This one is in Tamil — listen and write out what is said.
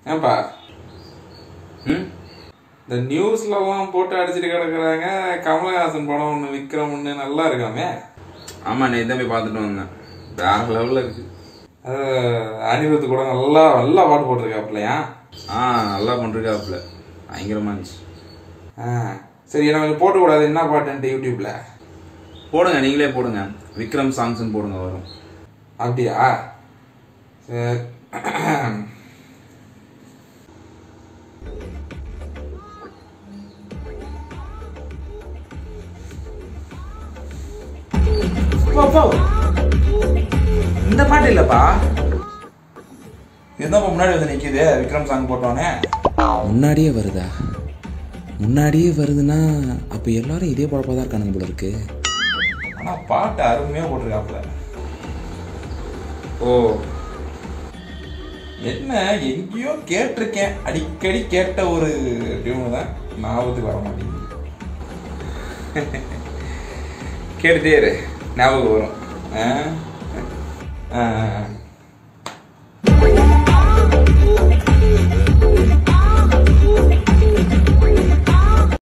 ஏன்பா ம் இந்த நியூஸ்லலாம் போட்டு அடிச்சிட்டு கிடக்குறாங்க கமலஹாசன் படம் ஒன்று விக்ரம் ஒன்று நல்லா இருக்காமே ஆமாம் நேற்று தான் போய் பார்த்துட்டு வந்தேன் வேற லெவலில் இருக்கு அது அனிருத் கூட நல்லா நல்லா பாட்டு போட்டிருக்காப்லையா ஆ நல்லா பண்ணிருக்காப்புல பயங்கரமாக இருந்துச்சு ஆ சரி என்ன கொஞ்சம் போட்டுக்கூடாது என்ன பாட்டுன்ட்டு யூடியூப்ல போடுங்க நீங்களே போடுங்க விக்ரம் சாங்ஸ்னு போடுங்க வரும் அப்படியா சரி போ, போ. இந்த பாட்டு இல்லப்பா இதுதான் முன்னாடி வந்து நிக்குது விக்ரம் சாங் போட்டோன்னே முன்னாடியே வருதா முன்னாடியே வருதுன்னா அப்போ எல்லாரும் இதே குழப்பம் தான் இருக்கானுங்க போல இருக்கு ஆனா பாட்டு அருமையா போட்டிருக்காப்ல ஓ என்ன எங்கேயோ கேட்டிருக்கேன் அடிக்கடி கேட்ட ஒரு டியூன் தான் ஞாபகத்துக்கு வர மாட்டேங்குது கேட்டுட்டே இரு ஞாபகம் வரும் ஆ? ஆ, ஆ, ஆ.